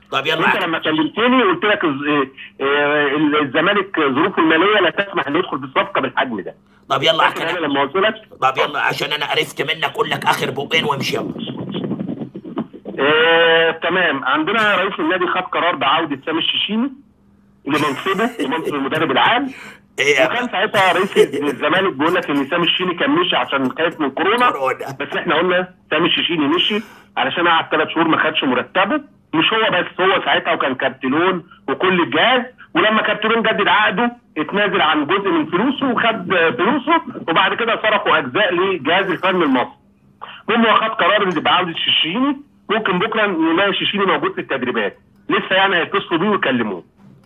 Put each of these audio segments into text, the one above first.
طب يلا انت لما كلمتني قلت لك الز- آه، آه، الزمالك ظروفه الماليه لا تسمح انه يدخل في الصفقه بالحجم ده طب يلا لكن انا احكي لما قلت لك طب يلا عشان انا عرفت منك اقول لك اخر بقين وامشي يلا آه، تمام عندنا رئيس النادي خد قرار بعوده سامي الشيشيني لمنصبه لمنصب المدرب العام ايه وكان ساعتها رئيس الزمالك بيقول لك ان سامي الشيشيني كان مشي عشان خايف من كورونا كورونا. بس احنا قلنا سامي الشيشيني مشي علشان قعد ثلاث شهور ما خدش مرتبه مش هو بس هو ساعتها وكان كابتلون وكل الجهاز ولما كابتلون جدد عقده اتنازل عن جزء من فلوسه وخد فلوسه وبعد كده صرفوا اجزاء لجهاز الفن المصري المهم هو خد قرار ان بعوده الشيشيني ممكن بكره نلاقي الشيشيني موجود في التدريبات لسه يعني هيتصلوا بيه ويكلموه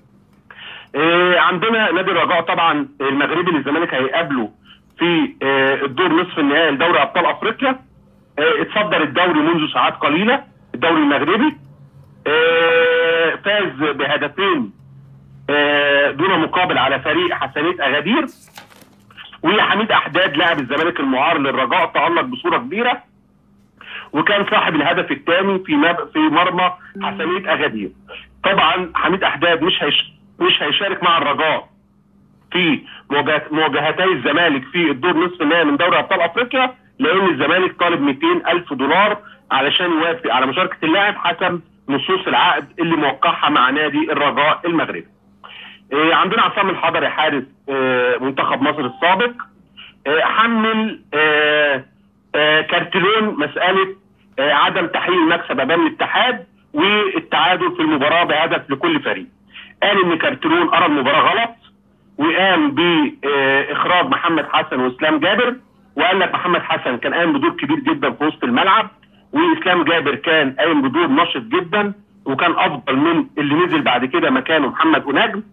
آه، عندنا نادي الرجاء طبعا المغربي اللي الزمالك هيقابله في آه، الدور نصف النهائي لدوري ابطال افريقيا آه، اتصدر الدوري منذ ساعات قليله الدوري المغربي آه، فاز بهدفين آه، دون مقابل على فريق حسنيه اغادير وحميد احداد لاعب الزمالك المعار للرجاء تالق بصوره كبيره وكان صاحب الهدف الثاني في مب... في مرمى حسنيه اغادير طبعا حميد احداد مش هيش... مش هيشارك مع الرجاء في مواجهة- مواجهتي الزمالك في الدور نصف النهائي من دوري ابطال افريقيا لان الزمالك طالب 200 الف دولار علشان يوافق على مشاركه اللاعب حسب نصوص العقد اللي موقعها مع نادي الرجاء المغربي. آه، عندنا عصام الحضري حارس آه، منتخب مصر السابق آه، حمل آه، آه، كارتلون مساله آه، عدم تحقيق المكسب امام الاتحاد والتعادل في المباراه بهدف لكل فريق. قال ان كارتلون ارى المباراه غلط وقام باخراج محمد حسن واسلام جابر وقال لك محمد حسن كان قايم بدور كبير جدا في وسط الملعب واسلام جابر كان قايم بدور نشط جدا وكان افضل من اللي نزل بعد كده مكانه محمد ونجم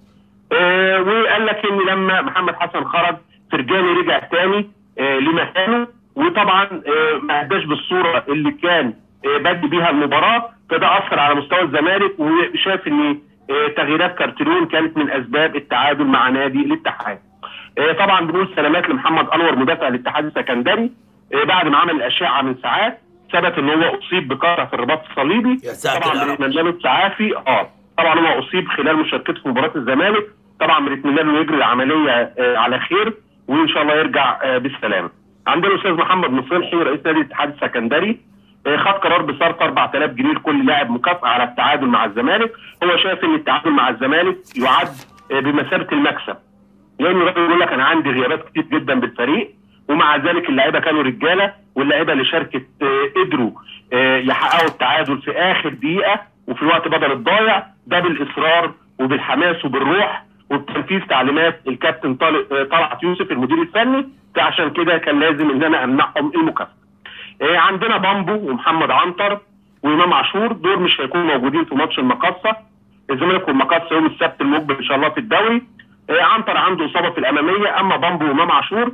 آه وقال لك ان لما محمد حسن خرج فرجاني رجع تاني آه لمكانه وطبعا آه ما اداش بالصوره اللي كان آه بدي بيها المباراه فده اثر على مستوى الزمالك وشايف ان آه تغييرات كارتلون كانت من اسباب التعادل مع نادي الاتحاد. آه طبعا بنقول سلامات لمحمد انور مدافع الاتحاد السكندري آه بعد ما عمل الاشعه من ساعات ثبت ان هو اصيب بقطع في الرباط الصليبي يا ساتر طبعا يا رب. بنتمنى له التعافي اه طبعا هو اصيب خلال مشاركته في مباراه الزمالك طبعا بنتمنى له يجري العمليه آه على خير وان شاء الله يرجع آه بالسلامه. عندنا الاستاذ محمد مصلحي رئيس نادي الاتحاد السكندري آه، خد قرار بصرف 4000 جنيه لكل لاعب مكافاه على التعادل مع الزمالك هو شايف ان التعادل مع الزمالك يعد آه، بمثابه المكسب لان الراجل بيقول لك انا عندي غيابات كتير جدا بالفريق ومع ذلك اللعيبه كانوا رجاله واللعيبه اللي شاركت آه، قدروا آه، يحققوا التعادل في اخر دقيقه وفي الوقت بدل الضايع ده بالاصرار وبالحماس وبالروح وبتنفيذ تعليمات الكابتن طارق آه، طلعت يوسف المدير الفني فعشان كده كان لازم ان انا امنحهم المكافاه. آه، عندنا بامبو ومحمد عنتر وامام عاشور دول مش هيكونوا موجودين في ماتش المقاصه الزمالك والمقاصه يوم السبت المقبل ان شاء الله في الدوري آه، عنتر عنده اصابه في الاماميه اما بامبو وامام عاشور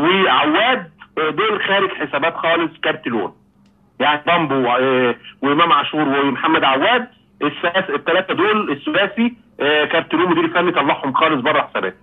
وعواد آه، دول خارج حسابات خالص كارتلون يعني بامبو آه، وامام عاشور ومحمد عواد الثلاث الثلاثه دول الثلاثي آه، كارتلون مدير الفني طلعهم خالص بره حسابات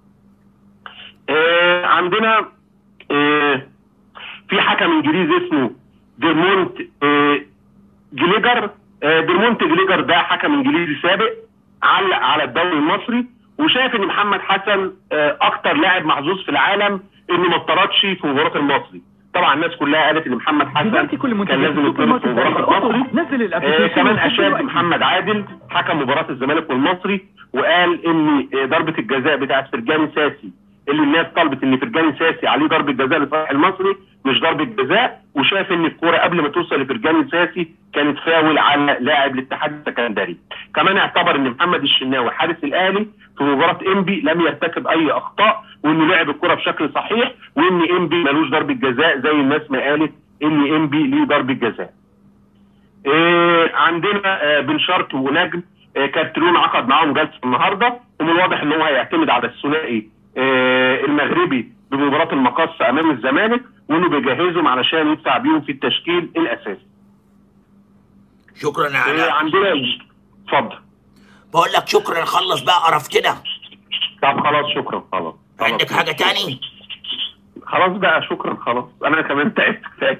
آه، عندنا آه، في حكم انجليزي اسمه ديرمونت آه، جليجر آه، ديرمونت جليجر ده حكم انجليزي سابق علق على الدوري المصري وشايف ان محمد حسن آه، اكتر لاعب محظوظ في العالم انه ما اتطردش في مباراه المصري طبعا الناس كلها قالت ان محمد حسن دلوقتي كل كان منتجات لازم السوبر يتطرد في ماركت مباراه بقت المصري أوتو. نزل آه الابلكيشن كمان وخد اشاد دلوقتي. محمد عادل حكم مباراه الزمالك والمصري وقال ان آه، ضربه الجزاء بتاعت فرجاني ساسي اللي الناس طلبت ان فرجاني ساسي عليه ضربه جزاء لصالح المصري مش ضربه جزاء وشاف ان الكوره قبل ما توصل لفرجاني ساسي كانت فاول على لاعب الاتحاد السكندري كمان اعتبر ان محمد الشناوي حارس الاهلي في مباراه انبي لم يرتكب اي اخطاء وانه لعب الكره بشكل صحيح وان انبي ملوش ضربه جزاء زي الناس ما قالت ان انبي ليه ضربه جزاء إيه عندنا آه، بن شرقي ونجم آه، كارتلون عقد معاهم جلسه النهارده ومن الواضح ان هو هيعتمد على الثنائي آه، المغربي بمباراه المقصه امام الزمالك وانه بيجهزهم علشان يدفع بيهم في التشكيل الاساسي. شكرا يا إيه علاء عندنا اتفضل بقول لك شكرا خلص بقى قرف كده طب خلاص شكرا خلاص خلاص. عندك حاجه تاني خلاص بقى شكرا خلاص انا كمان تعبت كفايه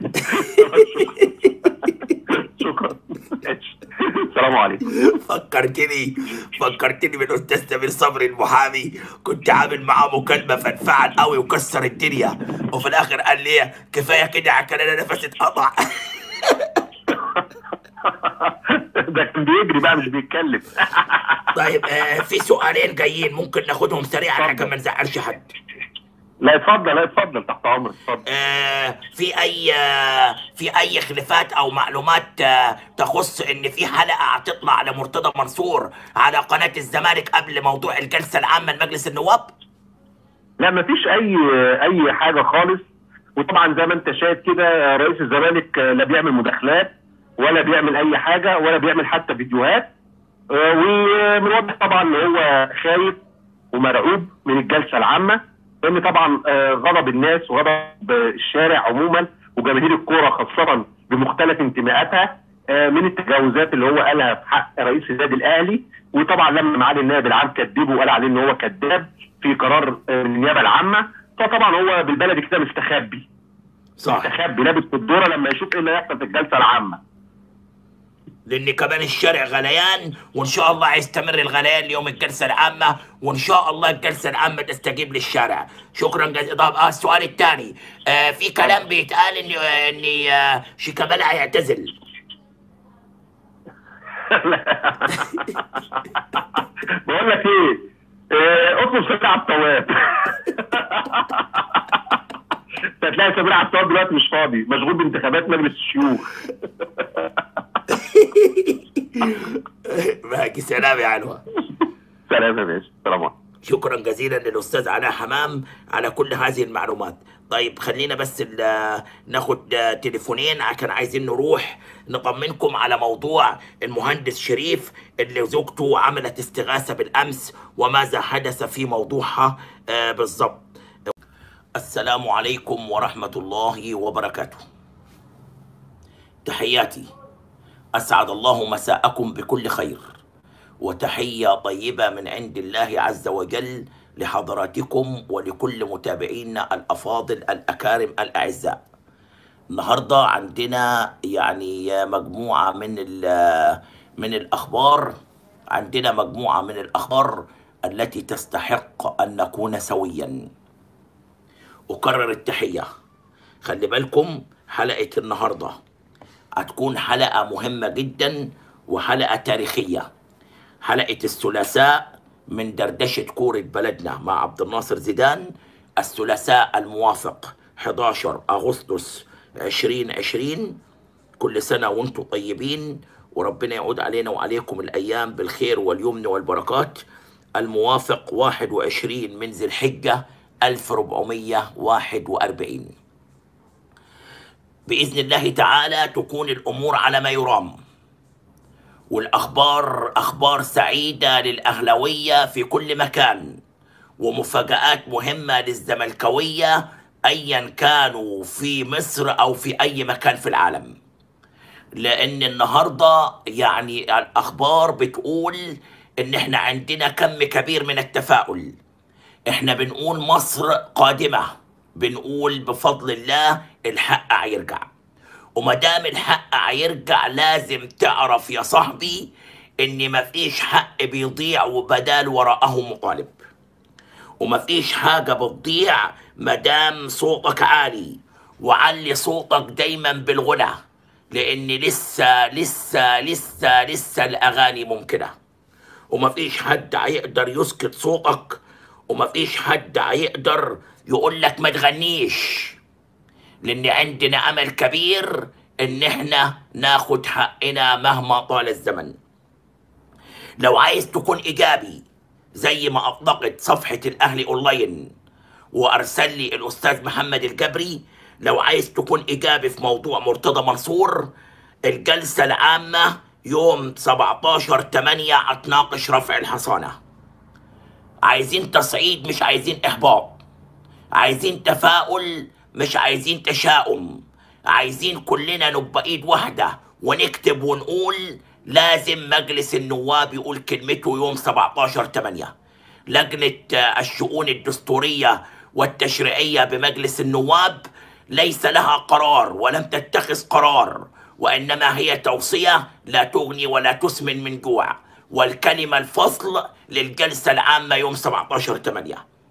شكرا ماشي. السلام عليكم فكرتني فكرتني بالاستاذ سمير صبري المحامي كنت عامل معاه مكالمه فانفعل قوي وكسر الدنيا وفي الاخر قال لي كفايه كده عشان انا نفسي اتقطع ده كان بيجري بقى مش بيتكلم طيب آه في سؤالين جايين ممكن ناخدهم سريعا عشان ما نزعلش حد لا اتفضل لا اتفضل تحت امرك اتفضل آه في اي آه في اي خلافات او معلومات آه تخص ان في حلقه هتطلع لمرتضى منصور على قناه الزمالك قبل موضوع الجلسه العامه لمجلس النواب لا مفيش اي اي حاجه خالص وطبعا زي ما انت شايف كده رئيس الزمالك لا بيعمل مداخلات ولا بيعمل اي حاجه ولا بيعمل حتى فيديوهات آه، ومن الواضح طبعا ان هو خايف ومرعوب من الجلسه العامه لان طبعا آه، غضب الناس وغضب الشارع عموما وجماهير الكوره خاصه بمختلف انتماءاتها آه، من التجاوزات اللي هو قالها في حق رئيس النادي الاهلي وطبعا لما معالي النائب العام كذبه وقال عليه ان هو كذاب في قرار آه، من النيابه العامه فطبعا هو بالبلدي كده مستخبي صح مستخبي لابس في الدوره لما يشوف ايه اللي هيحصل في الجلسه العامه لان كمان الشارع غليان وان شاء الله هيستمر الغليان ليوم الجلسه العامه وان شاء الله الجلسه العامه تستجيب للشارع شكرا جزيلا طب آه السؤال الثاني آه في كلام بيتقال ان ان آه شيكابالا هيعتزل بقول لك ايه آه، اطلب سمير عبد التواب انت هتلاقي سمير عبد التواب دلوقتي مش فاضي مشغول بانتخابات مجلس الشيوخ باقي سلام يا علوة سلام يا باشا سلام عليكم شكرا جزيلا للاستاذ علاء حمام على كل هذه المعلومات طيب خلينا بس ال- ناخد تليفونين عشان عايزين نروح نطمنكم على موضوع المهندس شريف اللي زوجته عملت استغاثة بالأمس وماذا حدث في موضوعها آه، بالضبط السلام عليكم ورحمة الله وبركاته تحياتي أسعد الله مساءكم بكل خير وتحية طيبة من عند الله عز وجل لحضراتكم ولكل متابعينا الأفاضل الأكارم الأعزاء النهاردة عندنا يعني مجموعة من ال- من الأخبار عندنا مجموعة من الأخبار التي تستحق أن نكون سويا أكرر التحية خلي بالكم حلقة النهاردة هتكون حلقة مهمة جدا وحلقة تاريخية حلقة الثلاثاء من دردشة كورة بلدنا مع عبد الناصر زيدان الثلاثاء الموافق 11 أغسطس 2020 كل سنة وانتم طيبين وربنا يعود علينا وعليكم الأيام بالخير واليمن والبركات الموافق 21 من ذي الحجة 1441 بإذن الله تعالى تكون الأمور على ما يرام والأخبار أخبار سعيدة للأهلوية في كل مكان ومفاجآت مهمة للزملكاوية أيا كانوا في مصر أو في أي مكان في العالم لأن النهاردة يعني الأخبار بتقول إن إحنا عندنا كم كبير من التفاؤل إحنا بنقول مصر قادمة بنقول بفضل الله الحق هيرجع وما دام الحق هيرجع لازم تعرف يا صاحبي ان مفيش حق بيضيع وبدال وراءه مطالب ومفيش حاجة بتضيع مدام صوتك عالي وعلي صوتك دايما بالغنى لان لسه لسه لسه لسه الاغاني ممكنة ومفيش حد هيقدر يسكت صوتك ومفيش حد هيقدر يقول لك ما تغنيش لان عندنا امل كبير ان احنا ناخد حقنا مهما طال الزمن لو عايز تكون ايجابي زي ما اطلقت صفحة الاهلي اونلاين وارسل لي الاستاذ محمد الجبري لو عايز تكون ايجابي في موضوع مرتضى منصور الجلسة العامة يوم 17 8 هتناقش رفع الحصانة عايزين تصعيد مش عايزين احباط عايزين تفاؤل مش عايزين تشاؤم عايزين كلنا نبقى ايد واحدة ونكتب ونقول لازم مجلس النواب يقول كلمته يوم 17 8 لجنة آه، الشؤون الدستورية والتشريعية بمجلس النواب ليس لها قرار ولم تتخذ قرار وإنما هي توصية لا تغني ولا تسمن من جوع والكلمة الفصل للجلسة العامة يوم 17 8